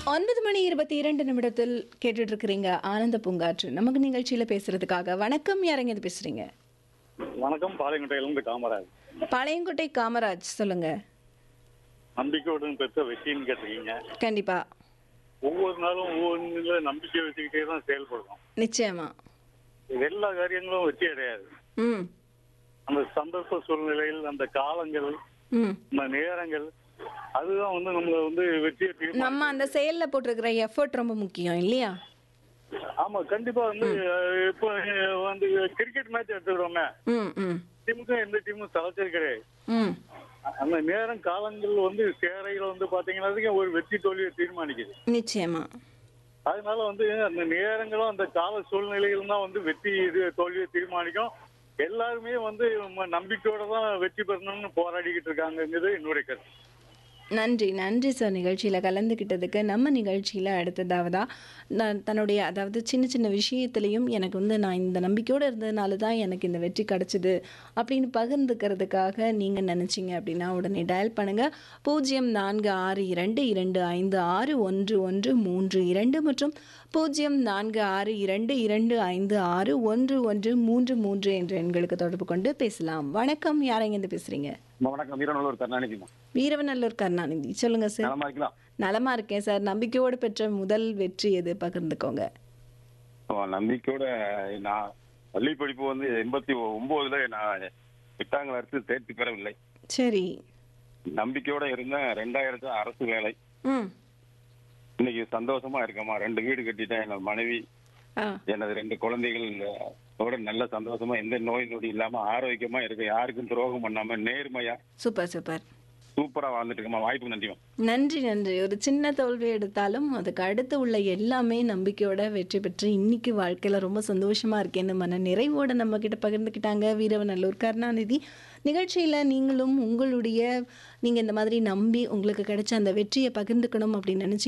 ஒன்பது மணி இருபத்தி இரண்டு நிமிடத்தில் கேட்டுட்டு இருக்கிறீங்க ஆனந்த பூங்காற்று நமக்கு நிகழ்ச்சியில பேசுறதுக்காக வணக்கம் யாரங்க இது பேசுறீங்க வணக்கம் பாளையங்கோட்டையிலிருந்து காமராஜ் பாளையங்கோட்டை காமராஜ் சொல்லுங்க நம்பிக்கையுடன் பெற்ற வெற்றின்னு கேட்டிருக்கீங்க கண்டிப்பா ஒவ்வொரு நாளும் ஒவ்வொன்றுல நம்பிக்கை வச்சுக்கிட்டே தான் செயல்படுறோம் நிச்சயமா எல்லா காரியங்களும் வெற்றி அடையாது ம் அந்த சந்தர்ப்ப சூழ்நிலையில் அந்த காலங்கள் ம் அந்த நேரங்கள் அதுதான் வந்து நம்மள வந்து வெற்றியை தீர்மானிக்கும். நம்ம அந்த செயல்ல போட்டிருக்கிற எஃபர்ட் ரொம்ப முக்கியம் இல்லையா ஆமா கண்டிப்பா வந்து அஹ், இப்போ அஹ், வந்து கிரிக்கெட் மேட்ச் எடுத்துக்கிறோமே ம் ம் டீமுக்கும் எந்த டீமும் தலைச்சது கிடையாது ம் அந்த நேரம் காலங்கள் வந்து சேரைகள் வந்து பாத்தீங்கன்னா ஒரு வெற்றி தோல்வியை தீர்மானிக்குது நிச்சயமா அதனால வந்து அந்த நேரங்களும் அந்த கால சூழ்நிலைகளும் தான் வந்து வெற்றி இது தோல்வியை தீர்மானிக்கும் எல்லாருமே வந்து நம்ம நம்பிக்கையோட தான் வெற்றி பெறணும்னு போராடிக்கிட்டு இருக்காங்கங்கிறது என்னுடைய கருத்து நன்றி நன்றி சார் நிகழ்ச்சியில் கலந்துக்கிட்டதுக்கு நம்ம நிகழ்ச்சியில் அடுத்ததாவதா நான் தன்னுடைய அதாவது சின்ன சின்ன விஷயத்துலையும் எனக்கு வந்து நான் இந்த நம்பிக்கையோடு இருந்ததுனால தான் எனக்கு இந்த வெற்றி கிடச்சிது அப்படின்னு பகிர்ந்துக்கிறதுக்காக நீங்கள் நினச்சிங்க அப்படின்னா உடனே டயல் பண்ணுங்கள் பூஜ்ஜியம் நான்கு ஆறு இரண்டு இரண்டு ஐந்து ஆறு ஒன்று ஒன்று மூன்று இரண்டு மற்றும் பூஜ்ஜியம் நான்கு ஆறு இரண்டு இரண்டு ஐந்து ஆறு ஒன்று ஒன்று மூன்று மூன்று என்ற எண்களுக்கு தொடர்பு கொண்டு பேசலாம் வணக்கம் யாரைங்க பேசுகிறீங்க வணக்கம் வீரநல்லூர் கருணாநிதிமா வீரவநல்லூர் கருணாநிதி சொல்லுங்க சார் நலமா இருக்கலாம் நலமா இருக்கேன் சார் நம்பிக்கையோடு பெற்ற முதல் வெற்றி எது பகிர்ந்துக்கோங்க ஆமா, நம்பிக்கையோட நான் பள்ளி படிப்பு வந்து எண்பத்தி ஒன்பதுல நான் எட்டாம் கிளாஸ் தேர்ச்சி பெறவில்லை சரி நம்பிக்கையோட இருந்தேன் ரெண்டாயிரத்து அரசு வேலை ம் இன்னைக்கு சந்தோஷமா இருக்கேம்மா ரெண்டு வீடு கட்டிட்டேன் என்னோட மனைவி ஆ எனது ரெண்டு குழந்தைகள் ஓட நல்ல சந்தோஷமா எந்த நோய் நொடி இல்லாம ஆரோக்கியமா இருக்கு யாருக்கும் துரோகம் பண்ணாம நேர்மையா சூப்பர் சூப்பர் சூப்பரா வாழ்ந்துட்டு இருக்கேம்மா வாய்ப்பு நன்றிமா நன்றி நன்றி ஒரு சின்ன தோல்வி எடுத்தாலும் அதுக்கு அடுத்து உள்ள எல்லாமே நம்பிக்கையோட வெற்றி பெற்று இன்னைக்கு வாழ்க்கையில ரொம்ப சந்தோஷமா இருக்கேன்னு மன நிறைவோட நம்ம கிட்ட பகிர்ந்துக்கிட்டாங்க வீரவநல்லூர் கருணாநிதி நிகழ்ச்சியில நீங்களும் உங்களுடைய நீங்க இந்த மாதிரி நம்பி உங்களுக்கு கிடைச்ச அந்த வெற்றியை பகிர்ந்துக்கணும் அப்படின்னு நினைச்சீங்க